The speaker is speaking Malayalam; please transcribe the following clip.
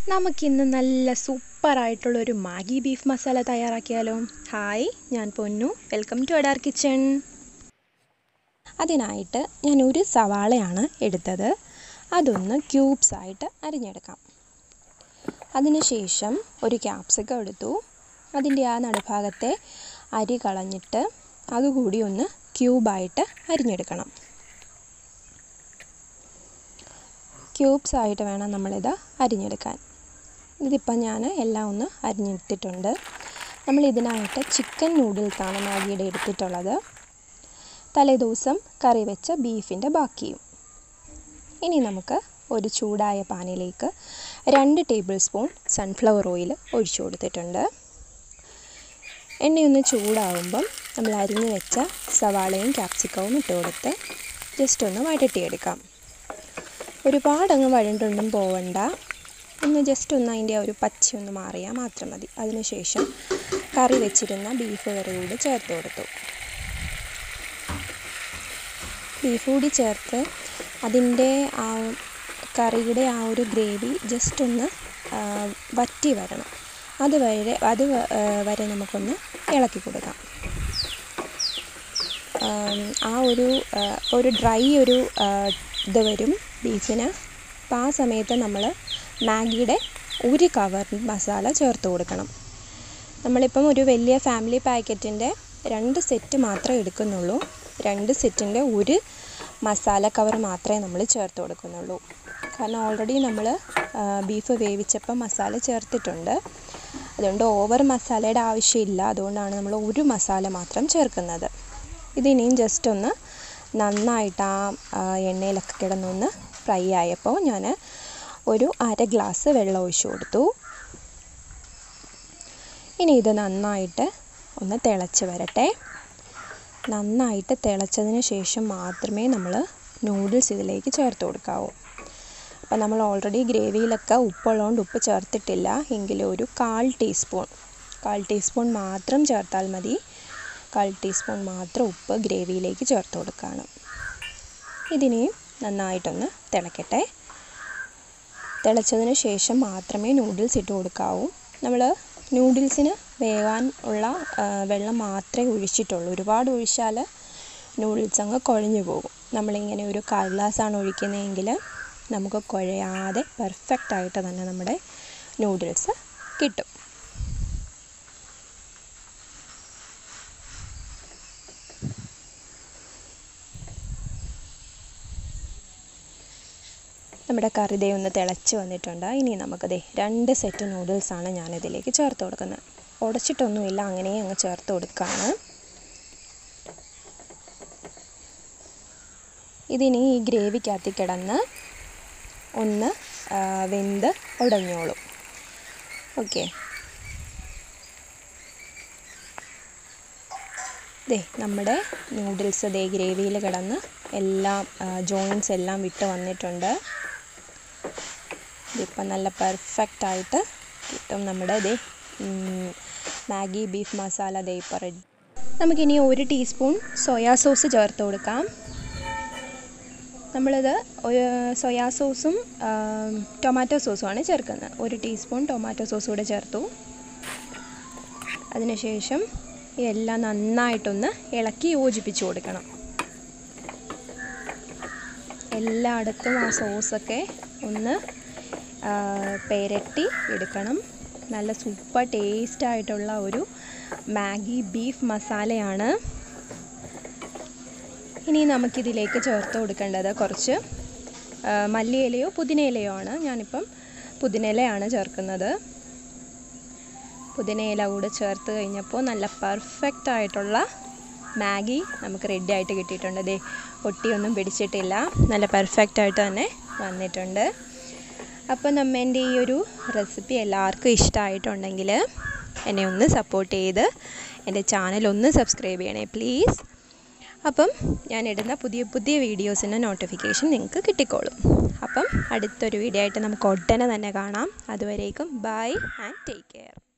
നമുക്കിന്ന് നല്ല സൂപ്പറായിട്ടുള്ളൊരു മാഗി ബീഫ് മസാല തയ്യാറാക്കിയാലോ ഹായ് ഞാൻ പൊന്നു വെൽക്കം ടു അഡാർ കിച്ചൺ അതിനായിട്ട് ഞാൻ ഒരു സവാളയാണ് എടുത്തത് അതൊന്ന് ക്യൂബ്സ് ആയിട്ട് അരിഞ്ഞെടുക്കാം അതിനുശേഷം ഒരു ക്യാപ്സിക്കം എടുത്തു അതിൻ്റെ ആ നടുഭാഗത്തെ അരി കളഞ്ഞിട്ട് അതുകൂടി ഒന്ന് ക്യൂബായിട്ട് അരിഞ്ഞെടുക്കണം ക്യൂബ്സ് ആയിട്ട് വേണം നമ്മളിത് അരിഞ്ഞെടുക്കാൻ ഇതിപ്പോൾ ഞാൻ എല്ലാം ഒന്ന് അരിഞ്ഞെടുത്തിട്ടുണ്ട് നമ്മൾ ഇതിനായിട്ട് ചിക്കൻ നൂഡിൽസാണ് മാഗിയുടെ എടുത്തിട്ടുള്ളത് തലേദിവസം കറി വെച്ച ബീഫിൻ്റെ ബാക്കിയും ഇനി നമുക്ക് ഒരു ചൂടായ പാനിലേക്ക് രണ്ട് ടേബിൾ സ്പൂൺ സൺഫ്ലവർ ഓയിൽ ഒഴിച്ചു കൊടുത്തിട്ടുണ്ട് എണ്ണയൊന്ന് ചൂടാവുമ്പം നമ്മൾ അരിഞ്ഞു വെച്ച സവാളയും ക്യാപ്സിക്കവും ഇട്ട് കൊടുത്ത് ജസ്റ്റ് ഒന്ന് വഴട്ടിയെടുക്കാം ഒരുപാടങ്ങ് വഴണ്ടൊന്നും പോവണ്ട ഒന്ന് ജസ്റ്റ് ഒന്ന് അതിൻ്റെ ആ ഒരു പച്ച ഒന്ന് മാറിയാൽ മാത്രം മതി അതിനുശേഷം കറി വെച്ചിരുന്ന ബീഫ് കറി കൂടി ചേർത്ത് കൊടുത്തു ബീഫ് കൂടി ചേർത്ത് അതിൻ്റെ ആ കറിയുടെ ആ ഒരു ഗ്രേവി ജസ്റ്റ് ഒന്ന് വറ്റി വരണം അതുവരെ അത് വരെ നമുക്കൊന്ന് ഇളക്കി കൊടുക്കാം ആ ഒരു ഒരു ഡ്രൈ ഒരു ഇത് വരും ബീഫിന് അപ്പം ആ സമയത്ത് നമ്മൾ മാഗിയുടെ ഒരു കവർ മസാല ചേർത്ത് കൊടുക്കണം നമ്മളിപ്പം ഒരു വലിയ ഫാമിലി പാക്കറ്റിൻ്റെ രണ്ട് സെറ്റ് മാത്രമേ എടുക്കുന്നുള്ളൂ രണ്ട് സെറ്റിൻ്റെ ഒരു മസാല കവർ മാത്രമേ നമ്മൾ ചേർത്ത് കൊടുക്കുന്നുള്ളൂ കാരണം ഓൾറെഡി നമ്മൾ ബീഫ് വേവിച്ചപ്പോൾ മസാല ചേർത്തിട്ടുണ്ട് അതുകൊണ്ട് ഓവർ മസാലയുടെ ആവശ്യമില്ല അതുകൊണ്ടാണ് നമ്മൾ ഒരു മസാല മാത്രം ചേർക്കുന്നത് ഇതിനിയും ജസ്റ്റ് ഒന്ന് നന്നായിട്ട് ആ എണ്ണയിലൊക്കെ കിടന്നൊന്ന് ഫ്രൈ ആയപ്പോൾ ഞാൻ ഒരു അര ഗ്ലാസ് വെള്ളം ഒഴിച്ചു കൊടുത്തു ഇനി ഇത് നന്നായിട്ട് ഒന്ന് തിളച്ച് വരട്ടെ നന്നായിട്ട് തിളച്ചതിന് ശേഷം മാത്രമേ നമ്മൾ നൂഡിൽസ് ഇതിലേക്ക് ചേർത്ത് കൊടുക്കാവൂ അപ്പം നമ്മൾ ഓൾറെഡി ഗ്രേവിയിലൊക്കെ ഉപ്പുള്ളതുകൊണ്ട് ഉപ്പ് ചേർത്തിട്ടില്ല എങ്കിലും ഒരു കാൽ ടീസ്പൂൺ കാൽ ടീസ്പൂൺ മാത്രം ചേർത്താൽ മതി കാൽ ടീസ്പൂൺ മാത്രം ഉപ്പ് ഗ്രേവിയിലേക്ക് ചേർത്ത് കൊടുക്കുകയാണ് ഇതിനെയും നന്നായിട്ടൊന്ന് തിളക്കട്ടെ തിളച്ചതിന് ശേഷം മാത്രമേ നൂഡിൽസ് ഇട്ട് കൊടുക്കാവൂ നമ്മൾ നൂഡിൽസിന് വേകാൻ ഉള്ള വെള്ളം മാത്രമേ ഒഴിച്ചിട്ടുള്ളൂ ഒരുപാട് ഒഴിച്ചാൽ നൂഡിൽസ് അങ്ങ് കുഴഞ്ഞു പോകും നമ്മളിങ്ങനെ ഒരു കാൽ ഗ്ലാസ്സാണ് ഒഴിക്കുന്നതെങ്കിൽ നമുക്ക് കുഴയാതെ പെർഫെക്റ്റായിട്ട് തന്നെ നമ്മുടെ നൂഡിൽസ് കിട്ടും നമ്മുടെ കറി ദേ ഒന്ന് തിളച്ച് വന്നിട്ടുണ്ട് ഇനി നമുക്കതേ രണ്ട് സെറ്റ് നൂഡിൽസാണ് ഞാനിതിലേക്ക് ചേർത്ത് കൊടുക്കുന്നത് ഉടച്ചിട്ടൊന്നുമില്ല അങ്ങനെ അങ്ങ് ചേർത്ത് കൊടുക്കുകയാണ് ഇതിനി ഈ ഗ്രേവിക്കകത്ത് കിടന്ന് ഒന്ന് വെന്ത് ഉടഞ്ഞോളും ഓക്കെ ദേ നമ്മുടെ നൂഡിൽസ് ദേ ഗ്രേവിയിൽ കിടന്ന് എല്ലാം ജോയിൻസ് എല്ലാം വിട്ട് വന്നിട്ടുണ്ട് ഇതിപ്പം നല്ല പെർഫെക്റ്റ് ആയിട്ട് കിട്ടും നമ്മുടെ ദേ മാഗി ബീഫ് മസാല ദേ ഇപ്പോൾ റെഡി നമുക്കിനി ഒരു ടീസ്പൂൺ സോയാ സോസ് ചേർത്ത് കൊടുക്കാം നമ്മളിത് ഒരു സോയാ സോസും ടൊമാറ്റോ സോസുമാണ് ചേർക്കുന്നത് ഒരു ടീസ്പൂൺ ടൊമാറ്റോ സോസ് കൂടെ ചേർത്തു അതിനുശേഷം ഇതെല്ലാം നന്നായിട്ടൊന്ന് ഇളക്കി യോജിപ്പിച്ച് കൊടുക്കണം എല്ലായിടത്തും ആ സോസൊക്കെ ഒന്ന് പെരട്ടി എടുക്കണം നല്ല സൂപ്പർ ടേസ്റ്റ് ആയിട്ടുള്ള ഒരു മാഗി ബീഫ് മസാലയാണ് ഇനി നമുക്കിതിലേക്ക് ചേർത്ത് കൊടുക്കേണ്ടത് കുറച്ച് മല്ലിയിലയോ പുതിനയിലയോ ആണ് ഞാനിപ്പം പുതിനയിലയാണ് ചേർക്കുന്നത് പുതിനയില കൂടെ ചേർത്ത് കഴിഞ്ഞപ്പോൾ നല്ല പെർഫെക്റ്റ് ആയിട്ടുള്ള മാഗി നമുക്ക് റെഡി ആയിട്ട് കിട്ടിയിട്ടുണ്ട് ദേ ഒട്ടിയൊന്നും പിടിച്ചിട്ടില്ല നല്ല പെർഫെക്റ്റ് ആയിട്ട് തന്നെ വന്നിട്ടുണ്ട് അപ്പോൾ നമ്മ എൻ്റെ ഈ ഒരു റെസിപ്പി എല്ലാവർക്കും ഇഷ്ടമായിട്ടുണ്ടെങ്കിൽ എന്നെ ഒന്ന് സപ്പോർട്ട് ചെയ്ത് എൻ്റെ ചാനൽ ഒന്ന് സബ്സ്ക്രൈബ് ചെയ്യണേ പ്ലീസ് അപ്പം ഞാൻ ഇടുന്ന പുതിയ പുതിയ വീഡിയോസിൻ്റെ നോട്ടിഫിക്കേഷൻ നിങ്ങൾക്ക് കിട്ടിക്കോളും അപ്പം അടുത്തൊരു വീഡിയോ ആയിട്ട് നമുക്ക് ഉടനെ തന്നെ കാണാം അതുവരേക്കും ബൈ ആൻഡ് ടേക്ക് കെയർ